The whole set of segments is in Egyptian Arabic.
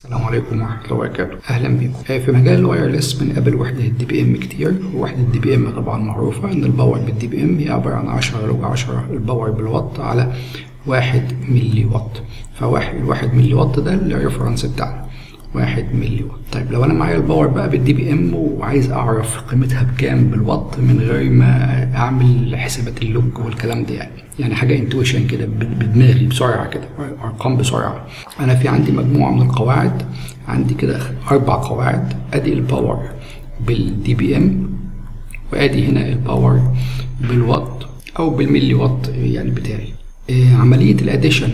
السلام عليكم ورحمة الله وبركاته أهلا بكم في مجال الوايرلس بنقابل وحدة الدي بي ام كتير ووحدة الدي بي ام طبعا معروفة إن الباور بالدي بي ام هي عبارة عن 10 لوج 10 الباور بالوات على واحد ملي وات فواحد الواحد ملي وات ده الريفرنس بتاعنا واحد ملي وات طيب لو انا معايا الباور بقى بالدي بي ام وعايز اعرف قيمتها بكام بالوات من غير ما اعمل حسابات اللوج والكلام ده يعني يعني حاجه انتويشن كده بدماغي بسرعه كده ارقام بسرعه انا في عندي مجموعه من القواعد عندي كده اربع قواعد ادي الباور بالدي بي ام وادي هنا الباور بالوات او بالملي وات يعني بتاعي عملية الاديشن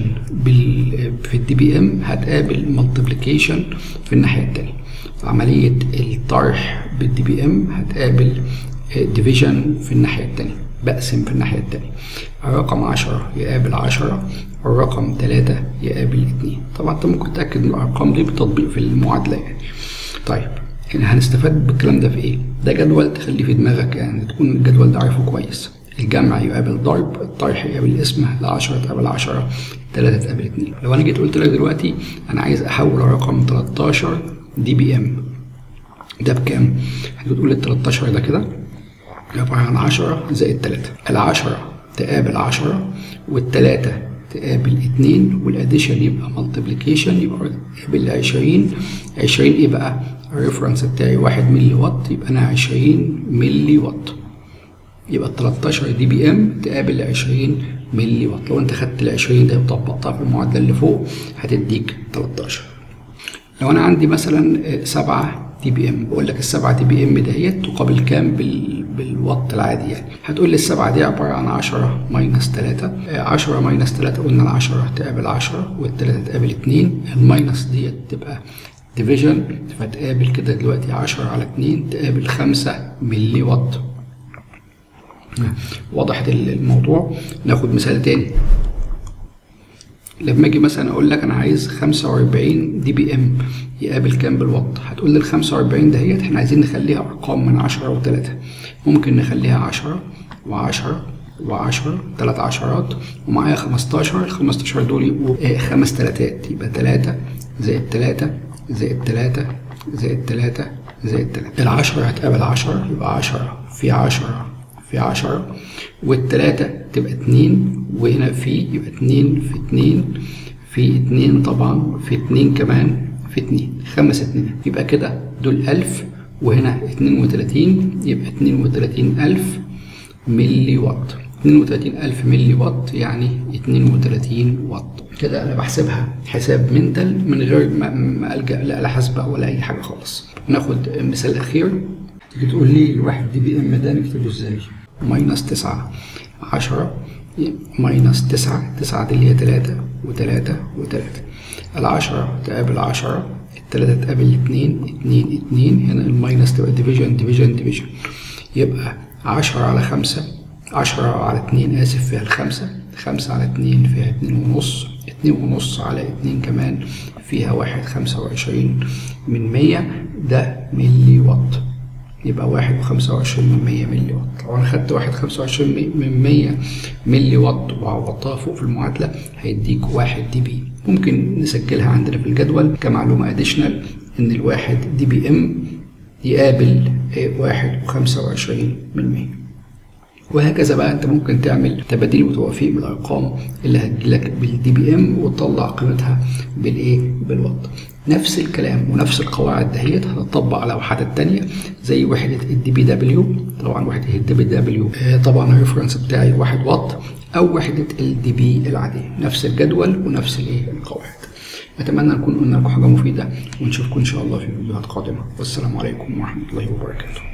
في الدي بي ام هتقابل مالتيبليكيشن في الناحية التانية عملية الطرح بالدي بي ام هتقابل ديفيجن في الناحية التانية بقسم في الناحية التانية الرقم عشرة يقابل عشرة الرقم تلاتة يقابل اتنين طبعا انت ممكن تتأكد من الأرقام دي بتطبيق في المعادلة يعني طيب هنا هنستفاد بالكلام ده في ايه؟ ده جدول تخليه في دماغك يعني تكون الجدول ده عارفه كويس الجمع يقابل ضرب الطرح يقابل اسمه العشرة تقابل عشرة تلاتة تقابل اتنين لو انا جيت قلت لك دلوقتي انا عايز احول رقم 13 دي بي ام ده بكام؟ هتقول ال 13 ده كده عبارة عن 10 زائد 3 العشرة تقابل 10 والتلاتة تقابل اتنين والاديشن يبقى مالتيبليكيشن يبقى يقابل 20 20 ايه بقى؟ الريفرنس بتاعي 1 ملي وات يبقى انا 20 ملي وات يبقى ال 13 دي بي ام تقابل 20 ملي وات لو انت خدت ال 20 ده وطبقتها في المعادله اللي فوق هتديك 13 لو انا عندي مثلا 7 دي بي ام بقول لك السبعة دي بي ام دهيت تقابل كام بال... بالوات العادي يعني هتقول لي السبعة دي عبارة عن 10 ماينس 3 10 ماينس 3 قلنا ال 10 تقابل 10 والتلاتة تقابل 2 الماينس ديت تبقى ديفيجن فتقابل كده دلوقتي 10 على 2 تقابل 5 ملي وات وضحت الموضوع ناخد مثال تاني لما اجي مثلا اقول لك انا عايز 45 دي بي ام يقابل كام بالوات هتقول لي ال 45 دهيت احنا عايزين نخليها ارقام من 10 و3 ممكن نخليها 10 و10 و10 ثلاث عشرات ومعايا 15 ال 15 دول يبقوا خمس تلاتات يبقى 3 زائد 3 زائد 3 زائد 3 زائد 3 العشرة هتقابل 10 يبقى 10 في 10 في عشرة والتلاتة تبقى اتنين وهنا في يبقى اتنين في اتنين في اتنين طبعا في اتنين كمان في اتنين خمس اتنين يبقى كده دول ألف وهنا اتنين وتلاتين يبقى اتنين وتلاتين ألف ملي وات اتنين وتلاتين ألف ملي وات يعني اتنين وتلاتين وات كده أنا بحسبها حساب منتل من غير ما, ما ألجأ لا حاسبة ولا أي حاجة خالص ناخد مثال أخير تيجي تقول لي الواحد دي بي ام ده نكتبه ازاي؟ ماينس تسعة عشرة ماينس تسعة تسعة دي اللي هي تلاتة وتلاتة وتلاتة العشرة تقابل عشرة التلاتة تقابل اتنين اتنين اتنين هنا الماينس تبقى ديفيجن ديفيجن ديفيجن يبقى عشرة على خمسة عشرة على اتنين آسف فيها الخمسة خمسة على اتنين فيها اتنين ونص اتنين ونص على اتنين كمان فيها واحد خمسة وعشرين من مية ده ملي وات يبقى واحد وخمسة وعشرين من مية ملي وات لو أنا خدت واحد خمسة وعشرين من مية ملي وات وعوضتها فوق في المعادلة هيديك واحد دي بي ممكن نسجلها عندنا في الجدول كمعلومة اديشنال إن الواحد دي بي إم يقابل واحد وخمسة وعشرين من مية وهكذا بقى انت ممكن تعمل تباديل وتوافيق بالارقام اللي هتجيلك بالدي بي ام وتطلع قيمتها بالايه بالوات نفس الكلام ونفس القواعد دهيت هتطبق على وحدات تانية زي وحدة الدي بي دبليو طبعا وحدة الدي بي دبليو طبعا الريفرنس بتاعي واحد واط أو وحدة الدي بي العادية نفس الجدول ونفس الايه القواعد أتمنى نكون قلنا لكم حاجة مفيدة ونشوفكم إن شاء الله في فيديوهات قادمة والسلام عليكم ورحمة الله وبركاته